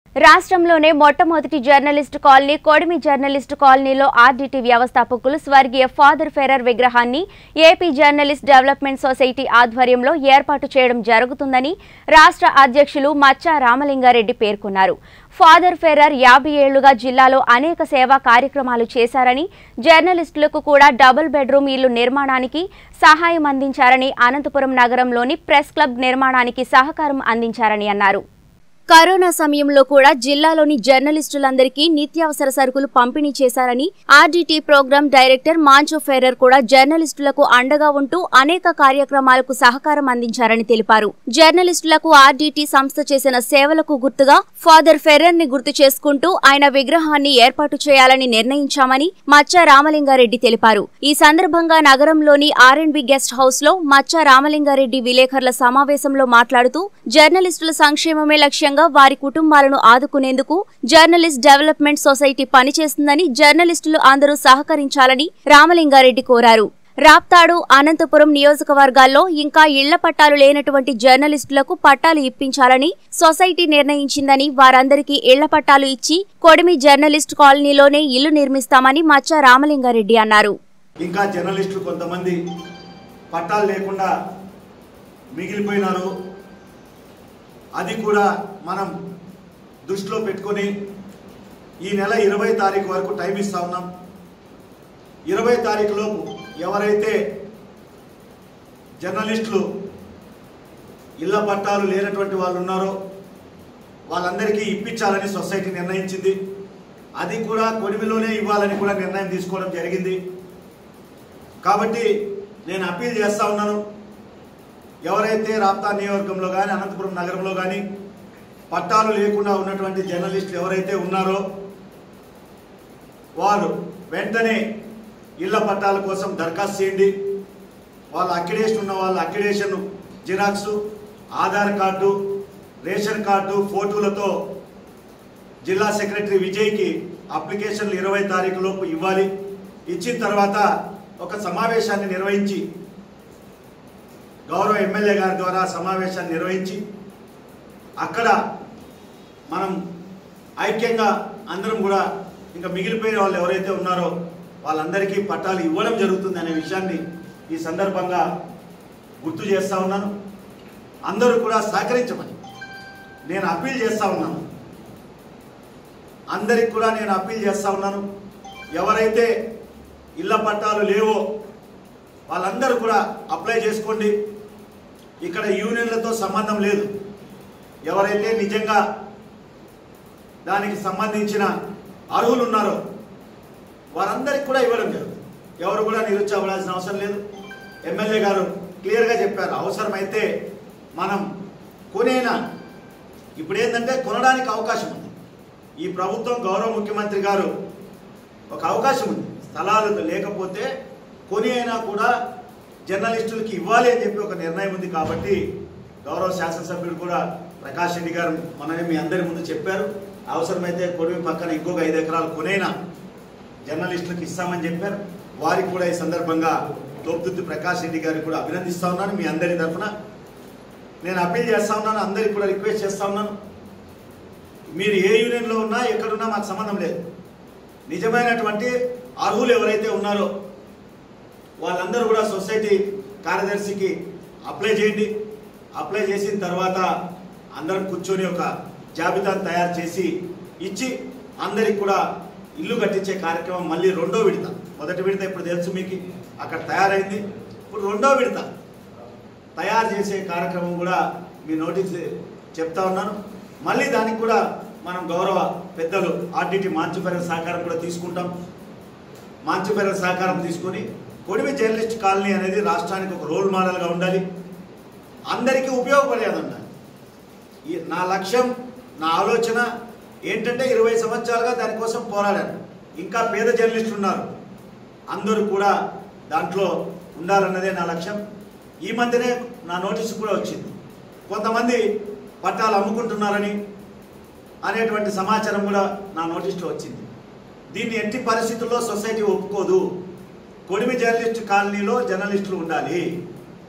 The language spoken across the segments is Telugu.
రాష్ట్రంలోనే మొట్టమొదటి జర్నలిస్టు కాలనీ కొడిమి జర్నలిస్టు కాలనీలో ఆర్డీటీ వ్యవస్థాపకులు స్వర్గీయ ఫాదర్ ఫెరర్ విగ్రహాన్ని ఏపీ జర్నలిస్ట్ డెవలప్మెంట్ సొసైటీ ఆధ్వర్యంలో ఏర్పాటు చేయడం జరుగుతుందని రాష్ట్ర అధ్యక్షులు మచ్చా రామలింగారెడ్డి పేర్కొన్నారు ఫాదర్ ఫెరర్ యాభై ఏళ్లుగా జిల్లాలో అనేక సేవా కార్యక్రమాలు చేశారని జర్నలిస్టులకు కూడా డబుల్ బెడ్రూమ్ ఇల్లు నిర్మాణానికి సహాయం అందించారని అనంతపురం నగరంలోని ప్రెస్ క్లబ్ నిర్మాణానికి సహకారం అందించారని అన్నారు కరోనా సమయంలో కూడా జిల్లాలోని జర్నలిస్టులందరికీ నిత్యావసర సరుకులు పంపిణీ చేశారని RDT program director Moncho Ferrer కూడా జర్నలిస్టులకు అండగా ఉంటూ అనేక కార్యక్రమాలకు సహకారం అందించారని తెలిపారు జర్నలిస్టులకు ఆర్డీటీ సంస్థ చేసిన సేవలకు గుర్తుగా ఫాదర్ ఫెర్రర్ ని గుర్తు చేసుకుంటూ ఆయన విగ్రహాన్ని ఏర్పాటు చేయాలని నిర్ణయించామని మచ్చా రామలింగారెడ్డి తెలిపారు ఈ సందర్భంగా నగరంలోని ఆర్ఎండ్బి గెస్ట్ హౌస్ లో మచ్చా రామలింగారెడ్డి విలేకరుల సమావేశంలో మాట్లాడుతూ జర్నలిస్టుల సంక్షేమమే లక్ష్యంగా వారి కుటుంబాలను ఆదుకునేందుకు జర్నలిస్ట్ డెవలప్మెంట్ సొసైటీ పనిచేస్తుందని జర్నలిస్టులు అందరూ సహకరించాలని రామలింగారెడ్డి కోరారు రాప్తాడు అనంతపురం నియోజకవర్గాల్లో ఇంకా ఇళ్ల పట్టాలు లేనటువంటి జర్నలిస్టులకు పట్టాలు ఇప్పించాలని సొసైటీ నిర్ణయించిందని వారందరికీ ఇళ్ల పట్టాలు ఇచ్చి కొడిమి జర్నలిస్ట్ కాలనీలోనే ఇల్లు నిర్మిస్తామని మచ్చా రామలింగారెడ్డి అన్నారు ఇంకా జర్నలిస్టులు కొంతమంది పట్టాలు లేకుండా మిగిలిపోయినారు అది కూడా మనం దృష్టిలో పెట్టుకొని ఈ నెల ఇరవై తారీఖు వరకు టైం ఇస్తా ఉన్నాం ఇరవై తారీఖులోపు ఎవరైతే జర్నలిస్టులు ఇళ్ల పట్టాలు లేనటువంటి వాళ్ళు ఉన్నారో వాళ్ళందరికీ ఇప్పించాలని సొసైటీ నిర్ణయించింది అది కూడా కొడిమిలోనే ఇవ్వాలని కూడా నిర్ణయం తీసుకోవడం జరిగింది కాబట్టి నేను అప్పీల్ చేస్తా ఉన్నాను ఎవరైతే రాప్తా నియోజకవర్గంలో కానీ అనంతపురం నగరంలో కానీ పట్టాలు లేకుండా ఉన్నటువంటి జర్నలిస్టులు ఎవరైతే ఉన్నారో వారు వెంటనే ఇళ్ల పట్టాల కోసం దరఖాస్తు చేయండి వాళ్ళ అక్రిడేషన్ ఉన్న వాళ్ళ accreditation xerox Aadhaar card ration card ఫోటోలతో జిల్లా సెక్రటరీ విజయ్కి అప్లికేషన్లు ఇరవై తారీఖు లోపు ఇవ్వాలి ఇచ్చిన తర్వాత ఒక సమావేశాన్ని నిర్వహించి గౌరవ ఎమ్మెల్యే గారి ద్వారా సమావేశాన్ని నిర్వహించి అక్కడ మనం ఐక్యంగా అందరం కూడా ఇంకా మిగిలిపోయిన వాళ్ళు ఎవరైతే ఉన్నారో వాళ్ళందరికీ పట్టాలు ఇవ్వడం జరుగుతుంది అనే విషయాన్ని ఈ సందర్భంగా గుర్తు చేస్తా ఉన్నాను అందరూ కూడా సహకరించమని నేను అప్పీల్ చేస్తా ఉన్నాను అందరికి కూడా నేను అప్పీల్ చేస్తా ఉన్నాను ఎవరైతే ఇళ్ల పట్టాలు లేవో వాళ్ళందరూ కూడా అప్లై చేసుకోండి ఇక్కడ యూనియన్లతో సంబంధం లేదు ఎవరైతే నిజంగా దానికి సంబంధించిన అర్హులు ఉన్నారో వారందరికి కూడా ఇవ్వడం జరుగుతుంది ఎవరు కూడా నిరుత్సాహపడాల్సిన అవసరం లేదు ఎమ్మెల్యే గారు క్లియర్గా చెప్పారు అవసరమైతే మనం కొనేనా ఇప్పుడు ఏంటంటే కొనడానికి అవకాశం ఉంది ఈ ప్రభుత్వం గౌరవ ముఖ్యమంత్రి గారు ఒక అవకాశం ఉంది స్థలాలు లేకపోతే కొని అయినా కూడా జర్నలిస్టులకి ఇవ్వాలి అని చెప్పి ఒక నిర్ణయం ఉంది కాబట్టి గౌరవ శాసనసభ్యుడు కూడా ప్రకాష్ రెడ్డి గారు మనమే మీ అందరి ముందు చెప్పారు అవసరమైతే కొడిమి పక్కన ఇంకొక ఐదు ఎకరాలు కొనైనా జర్నలిస్టులకు ఇస్తామని చెప్పారు వారికి కూడా ఈ సందర్భంగా తోపుదుద్ది ప్రకాష్ రెడ్డి గారికి కూడా అభినందిస్తా ఉన్నాను మీ అందరి తరఫున నేను అప్పీల్ చేస్తా ఉన్నాను అందరికి కూడా రిక్వెస్ట్ చేస్తా ఉన్నాను మీరు ఏ యూనియన్లో ఉన్నా ఎక్కడున్నా మాకు సంబంధం లేదు నిజమైనటువంటి అర్హులు ఎవరైతే ఉన్నారో వాళ్ళందరూ కూడా సొసైటీ కార్యదర్శికి అప్లై చేయండి అప్లై చేసిన తర్వాత అందరం కూర్చొని ఒక జాబితాను తయారు చేసి ఇచ్చి అందరికి కూడా ఇల్లు కట్టించే కార్యక్రమం మళ్ళీ రెండో విడత మొదటి విడత ఇప్పుడు తెలుసు మీకు అక్కడ తయారైంది ఇప్పుడు రెండో విడత తయారు చేసే కార్యక్రమం కూడా మీ నోటీస్ చెప్తా ఉన్నాను మళ్ళీ దానికి కూడా మనం గౌరవ పెద్దలు ఆర్డిటి మాంచుపేర సహకారం కూడా తీసుకుంటాం మాంచుపేర సహకారం తీసుకొని కొడివి జర్నలిస్ట్ కాలనీ అనేది రాష్ట్రానికి ఒక రోల్ మోడల్గా ఉండాలి అందరికీ ఉపయోగపడేది ఉండాలి ఈ నా లక్ష్యం నా ఆలోచన ఏంటంటే ఇరవై సంవత్సరాలుగా దానికోసం పోరాడాను ఇంకా పేద జర్నలిస్టులు ఉన్నారు అందరూ కూడా దాంట్లో ఉండాలన్నదే నా లక్ష్యం ఈ మధ్యనే నా నోటీసు కూడా వచ్చింది కొంతమంది పట్టాలు అమ్ముకుంటున్నారని అనేటువంటి సమాచారం కూడా నా నోటీసులో వచ్చింది దీన్ని ఎట్టి పరిస్థితుల్లో సొసైటీ ఒప్పుకోదు కొడిమి జర్నలిస్ట్ కాలనీలో జర్నలిస్టులు ఉండాలి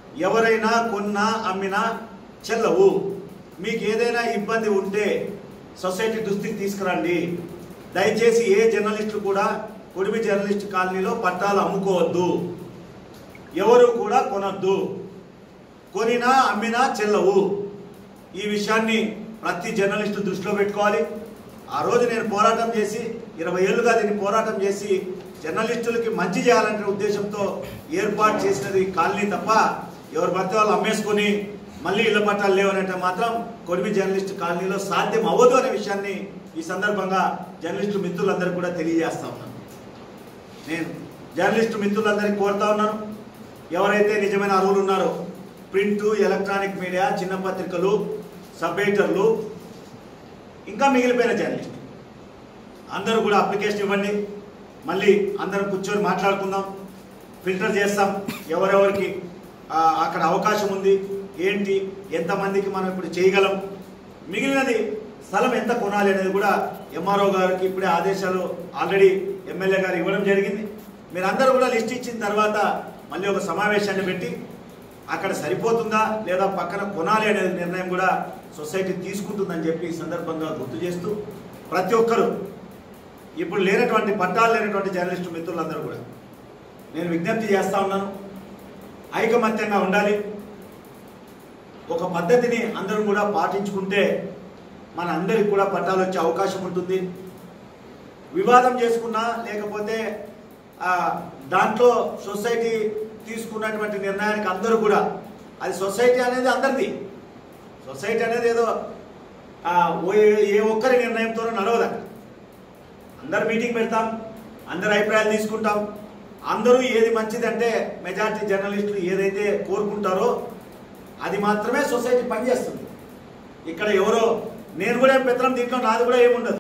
ఎవరైనా కొన్నా అమ్మినా చెల్లవు మీకు ఏదైనా ఇబ్బంది ఉంటే సొసైటీ దృష్టికి తీసుకురండి దయచేసి ఏ జర్నలిస్టు కూడా కొడిమి జర్నలిస్ట్ కాలనీలో పట్టాలు అమ్ముకోవద్దు ఎవరు కూడా కొనొద్దు కొనినా అమ్మినా చెల్లవు ఈ విషయాన్ని ప్రతి జర్నలిస్టు దృష్టిలో పెట్టుకోవాలి ఆ రోజు నేను పోరాటం చేసి ఇరవై ఏళ్ళుగా దీన్ని పోరాటం చేసి జర్నలిస్టులకి మంచి చేయాలనే ఉద్దేశంతో ఏర్పాటు చేసినది కాలనీ తప్ప ఎవరు పడితే వాళ్ళు అమ్మేసుకొని మళ్ళీ ఇళ్ల పట్టాలు లేవనంటే మాత్రం కొడిమి జర్నలిస్ట్ కాలనీలో సాధ్యం అవ్వదు అనే విషయాన్ని ఈ సందర్భంగా జర్నలిస్టు మిత్రులందరికీ కూడా తెలియజేస్తా ఉన్నాను నేను జర్నలిస్టు మిత్రులందరికీ కోరుతా ఉన్నాను ఎవరైతే నిజమైన అర్హులు ఉన్నారో ప్రింట్ ఎలక్ట్రానిక్ మీడియా చిన్న పత్రికలు సబ్ ఎడిటర్లు ఇంకా మిగిలిపోయిన జర్నలిస్ట్ అందరూ కూడా అప్లికేషన్ ఇవ్వండి మళ్ళీ అందరం కూర్చొని మాట్లాడుకుందాం ఫిల్టర్ చేస్తాం ఎవరెవరికి ఆ, అక్కడ అవకాశం ఉంది ఏంటి ఎంతమందికి మనం ఇప్పుడు చేయగలం మిగిలినది స్థలం ఎంత కొనాలి అనేది కూడా ఎంఆర్ఓ గారికి ఇప్పుడే ఆదేశాలు ఆల్రెడీ ఎమ్మెల్యే గారు ఇవ్వడం జరిగింది మీరందరూ కూడా లిస్ట్ ఇచ్చిన తర్వాత మళ్ళీ ఒక సమావేశాన్ని పెట్టి అక్కడ సరిపోతుందా లేదా పక్కన కొనాలి అనే నిర్ణయం కూడా సొసైటీ తీసుకుంటుందని చెప్పి ఈ సందర్భంగా గుర్తు చేస్తూ ప్రతి ఒక్కరూ ఇప్పుడు లేనటువంటి పట్టాలు లేనటువంటి జర్నలిస్టు మిత్రులందరూ కూడా నేను విజ్ఞప్తి చేస్తా ఉన్నాను ఐకమత్యంగా ఉండాలి ఒక పద్ధతిని అందరూ కూడా పాటించుకుంటే మన అందరికి కూడా పట్టాలు వచ్చే అవకాశం ఉంటుంది వివాదం చేసుకున్నా లేకపోతే ఆ, దాంట్లో సొసైటీ తీసుకున్నటువంటి నిర్ణయానికి అందరూ కూడా అది సొసైటీ అనేది అందరిది సొసైటీ అనేది ఏదో ఆ, ఓ- ఏ ఒక్కరి నిర్ణయంతో నడవదు అక్కడ. అందరు మీటింగ్ పెడతాం అందరు అభిప్రాయాలు తీసుకుంటాం అందరూ ఏది మంచిదంటే మెజారిటీ జర్నలిస్టులు ఏదైతే కోరుకుంటారో అది మాత్రమే సొసైటీ పనిచేస్తుంది ఇక్కడ ఎవరో నేను కూడా ఏం పెత్తనం దీంట్లో నాది కూడా ఏముండదు